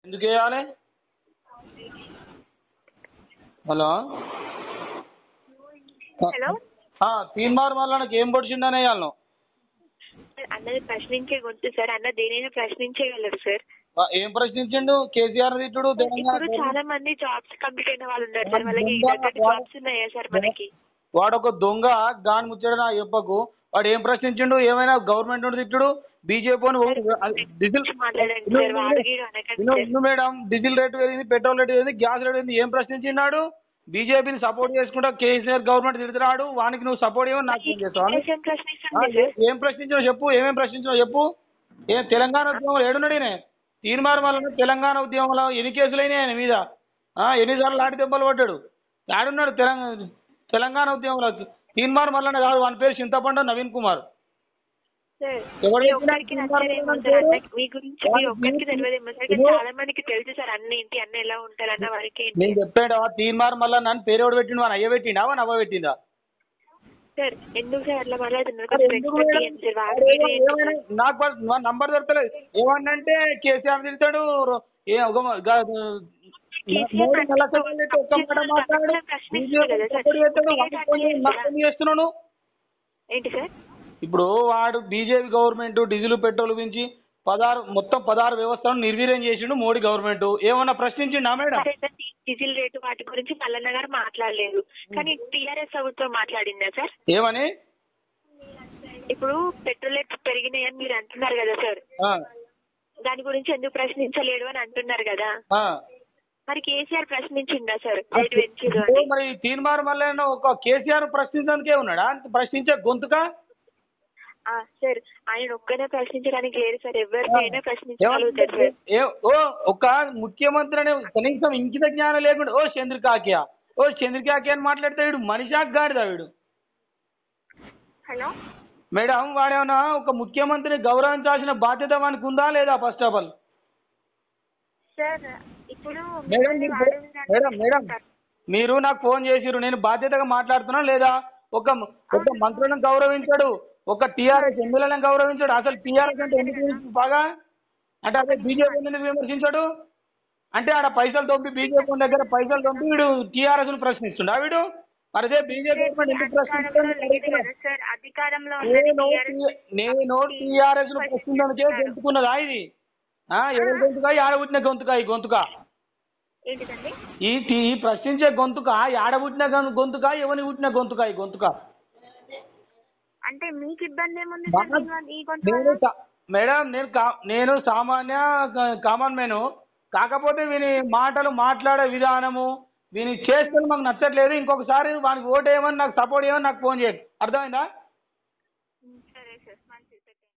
ఎందుకు వేయాలి hello hello Teenmar మళ్ళీ నాకు ఏం పొడిచిండని వేయాలను అన్నది ప్రశ్నించే గొంతు సార్ అన్న దేనైనా ప్రశ్నించగలరు సార్ ఏం ప్రశ్నించిండు కేసీఆర్ తిట్టుడు ఇప్పుడు చాలా మంది జాబ్స్ కంప్లీట్ అయిన వాళ్ళు ఉన్నారు సార్ వాళ్ళకి తగ్గట్టు జాబ్స్ ఉన్నాయా సార్ మనకి వాడు ఒక దొంగ గాని ముచ్చాడు నా చెప్పకు వాడు ఏం ప్రశ్నించిండు ఏమైనా గవర్నమెంట్ నుండి తిట్టుడు బీజేపీ డీజిల్ మాట్లాడండి సార్ వాడికి అనకండి విను- సార్ విను మేడం డీజిల్ రేటు పెరిగింది పెట్రోల్ రేటు పెరిగింది గ్యాస్ రేటు పెరిగింది ఏం ప్రశ్నించినాడు బీజేపీని సపోర్ట్ చేసుకుంటా కేసీఆర్ గవర్నమెంట్ తిడుతున్నాడు వానికి నువ్వు సపోర్ట్ ఏమో నాకు ఏం చేస్తావు ఏం ఆ, ప్రశ్నిస్తుంది ఏ- సార్ ఏం ప్రశ్నించావు చెప్పు ఏమేం ప్రశ్నించావు చెప్పు ఏ తెలంగాణ ఉద్యమంలో ఏడున్నాడు ఈయన తీర్మార్ వల్ల తెలంగాణ ఉద్యమంలో ఎన్ని కేసులు అయినాయి ఆయన మీద ఆ, ఎన్నిసార్లు లాంటి దెబ్బలు పడ్డాడు ఆడున్నాడు తెలంగాణ తెలంగాణ ఉద్యమంలో తీర్మార్ మల్లన్న కాదు వాని పేరు చింతపండు నవీన్ కుమార్ సార్ ఎవరు మీ చెప్పినా ఒక్కరికి తీర్మానం నచ్చదేమో ఏమని సార్ పేరు? అన్నకి మీ గురించి మీ ఒక్కరికి తెలియదేమో సార్ కానీ చాలా మందికి తెలుసు సార్ అన్న ఏంటి అన్న ఎలా ఉంటారు అన్న వారికి ఏంటి నేను చెప్పాడు తీర్మార్ మల్ల నన్ను పేరు ఎవడు పెట్టిండు వాని అయ్య పెట్టిండా వాని అవ్వ పెట్టిందా సార్ ఎందుకు సార్ అట్లా మాట్లాడుతున్నారు మరి కొంచెం ఎందుకు రెస్పెక్ట్ మేడం? ఇవ్వండి సార్ వాడు వాడి ఏమో- ఏంటి ఏమైనా నాకు పర్- నా నంబర్ దొరకలేదు ఏమన్నంటే కేసీఆర్ తిడతాడు రో- ఏ ఒక మ- గ- కేసీఆర్ మోడీ ప్రశ్నిస్తాడు. నల్లసభ పెట్టి ఒక్క మాట మాట్లాడు. ప్రశ్నిస్తాడు కదా సార్. బీజేపీ చేస్తాడు, ఇప్పుడు వాడికి ఫోన్ చేసి నాకు ఫోన్ చేస్తున్నాను ఏంటి సార్ ఇప్పుడు వాడు బీజేపీ గవర్నమెంట్ డీజిల్ పెట్రోల్ గురించి పదహారు మొత్తం పదహారు వ్యవస్థలను నిర్వీర్యం చేసిండు మోడీ గవర్నమెంట్ ఏమన్నా ప్రశ్నించిండా మేడం సరే సార్ డీజిల్ రేటు వాటి గురించి మల్లన్న గారు మాట్లాడలేదు కానీ టీఆర్ఎస్ ప్రభుత్వం మాట్లాడిందా సార్ ఏమని ఇప్పుడు పెట్రోల్ రేట్లు పెరిగినాయని మీరు అంటున్నారు కదా సార్ ఆ, దాని గురించి ఎందుకు ప్రశ్నించలేడు అని అంటున్నారు కదా ఆ. మరి కేసీఆర్ ప్రశ్నించిందా సార్ రేటు పెంచారు ఓ, అని మరి తీర్మార్ మళ్ళీ ఒక కేసీఆర్ ప్రశ్నించడానికే ఉన్నాడా ప్రశ్నించే గొంతుక ఆ, సార్ ఆయన ఒక్కనే ప్రశ్నించడానికి లేదు సార్ ఎవరినైనా ప్రశ్నించగలుగుతారు సార్ ఏ ఓ ఒక ముఖ్యమంత్రి అనే కనీసం ఇంకిత జ్ఞానం లేకుండా ఓ చంద్రకాకియా ఓ చంద్రకాకి అని మాట్లాడితే వీడు మనిషాకి గాడిదా వీడు హలో మేడం వాడేమన్నా ఒక ముఖ్యమంత్రిని గౌరవించాల్సిన బాధ్యత వానికి ఉందా లేదా ఫస్ట్ ఆఫ్ ఆల్ సార్ ఇప్పుడు మేడం మీరు మేడం మేడం మీరు నాకు ఫోన్ చేసిర్రు నేను బాధ్యతగా మాట్లాడుతున్నా లేదా ఒక ఒక మంత్రులను గౌరవించాడు ఒక టీఆర్ఎస్ ఎమ్మెల్యేలను గౌరవించాడు అసలు టీఆర్ఎస్ అంటే ఎందుకు విమర్శించు బాగా అంటే అదే బీజేపీ ఎందుకు విమర్శించాడు అంటే ఆడ పైసలు తొంపి బీజేపీ దగ్గర పైసలు తొంపి వీడు టీఆర్ఎస్ ను ప్రశ్నిస్తుండా వీడు మరి అదే బీజేపీ గవర్నమెంట్ ఎందుకు ప్రశ్నిస్తుంది సార్ అధికారంలో నేను టీ- నేను టీఆర్ఎస్ ను ప్రశ్నించడానికే గొంతుకున్నదా ఇది ఆ, ఎవరి గొంతుక ఆడబుట్టిన గొంతుక ఈ గొంతుక ఏంటిదండి ఈ టీ- ఈ ప్రశ్నించే గొంతుక ఆడబుట్టిన గొం- గొంతుక ఎవరిని పుట్టిన గొంతుక ఈ గొంతుక అంటే మీకు ఇబ్బంది ఏముంది బాగా- సార్ దీనివల్ల- ఈ కొంత నేను సా- మేడం నేను కా- నేను సామాన్య క- కామన్ మ్యాన్ కాకపోతే వీని మాటలు మాట్లాడే విధానము వీని చేష్టలు మాకు నచ్చట్లేదు ఇంకొకసారి వానికి ఓటు వేయమని నాకు సపోర్ట్ చేయమని నాకు ఫోన్ చేయండి అర్థమైందా